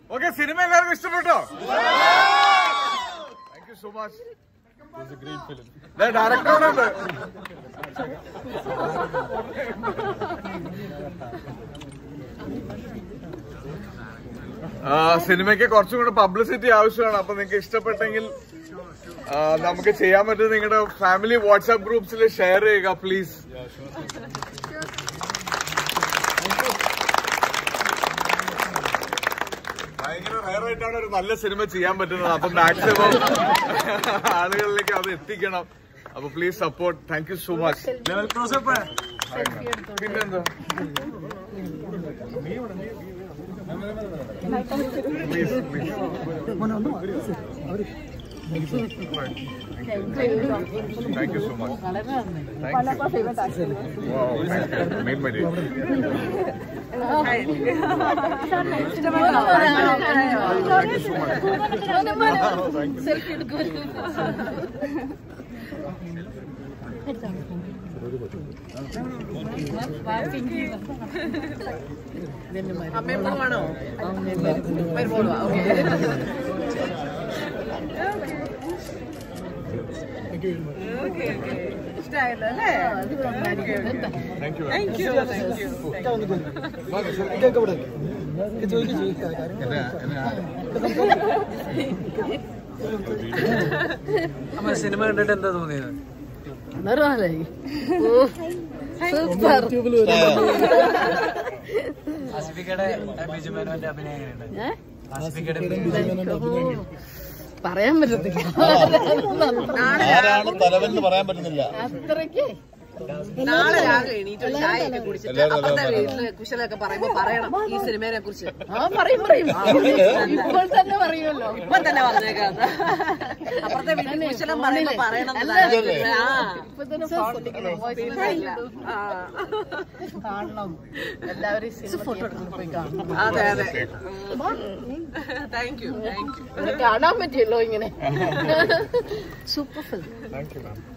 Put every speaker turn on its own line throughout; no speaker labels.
Okay cinema എല്ലാവർക്കും ഇഷ്ടപ്പെട്ടോ thank you so much ഡയറക്ടറോടുണ്ട് സിനിമയ്ക്ക് കുറച്ചും കൂടെ പബ്ലിസിറ്റി ആവശ്യമാണ് അപ്പൊ നിങ്ങൾക്ക് ഇഷ്ടപ്പെട്ടെങ്കിൽ ആ, നമുക്ക് ചെയ്യാൻ പറ്റുന്ന നിങ്ങളുടെ ഫാമിലി വാട്സാപ്പ് ഗ്രൂപ്പ്സിൽ ഷെയർ ചെയ്യുക പ്ലീസ് ഭയങ്കര റയറായിട്ടാണ് ഒരു നല്ല സിനിമ ചെയ്യാൻ പറ്റുന്നത് അപ്പൊ മാക്സിമം ആളുകളിലേക്ക് അത് എത്തിക്കണം അപ്പൊ please support thank you so much പിന്നെന്താ please please thank you so much main മതി
സെൽഫി എടുക്കും
അമ്മയും പോവാണോ വരുമ്പോളോ ഓക്കെ ഇഷ്ടമായല്ലോ അല്ലേ
thank you
thank you thank you
അമ്മ സിനിമ കണ്ടിട്ട് എന്താ തോന്നിയത്
നിർവാലായി സൂപ്പർ
ആസിഫിക്കയുടെ ബിജു മേനോന്റെ അഭിനയം എങ്ങനെയുണ്ട്
ഏ?
ആസിഫിക്കയുടെ
പറയാൻ പറ്റത്തില്ല
ആരാണ് തലവൻ എന്ന് പറയാൻ പറ്റുന്നില്ല
അത്രയ്ക്ക്
നാളെ രാവിലെ എണീറ്റ് ചായയൊക്കെ കുടിച്ചിട്ട് അപ്പുറത്തെ വീട്ടില് കുശലൊക്കെ പറയുമ്പോ പറയണം ഈ സിനിമയെ കുറിച്ച്
ആ പറയും പറയും ഇപ്പോൾ തന്നെ പറയുമല്ലോ
ഇപ്പൊ തന്നെ പറഞ്ഞേക്കാം അപ്പുറത്തെ വീട്ടിൽ കുശലം പറയുമ്പോ പറയണം എന്നതാണ്. ആ
ഇപ്പൊ തന്നെ ഫോൺ വിളിക്കണം voice message ഇടും.
ആ.
കാണണം എല്ലാവരും സിനിമ തിയേറ്ററിൽ പോയി കാണണം
അതെ അതെ താങ്ക് യു താങ്ക് യു
ഇത് കാണാൻ പറ്റിയല്ലോ ഇങ്ങനെ super film
thank you ma'am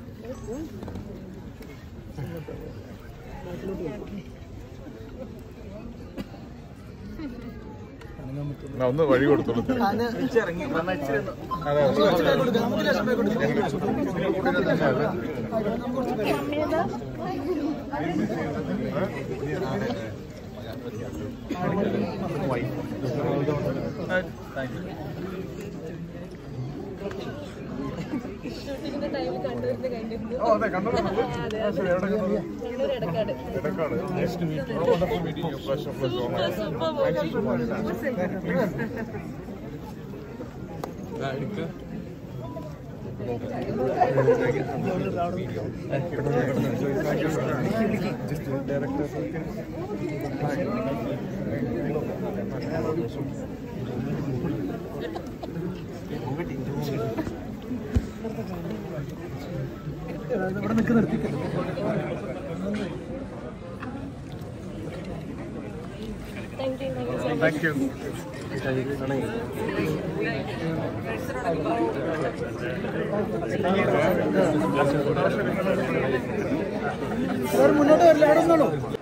ഒന്ന് വഴി കൊടുത്തോളൂ അതെ, ഓ അതെ കണ്ടോ Edakkad nice to meet you wonderful meeting you plus plus so much thank you so much thank you
മുന്നോട്ട് വരില്ല അവിടെ നിന്നോളൂ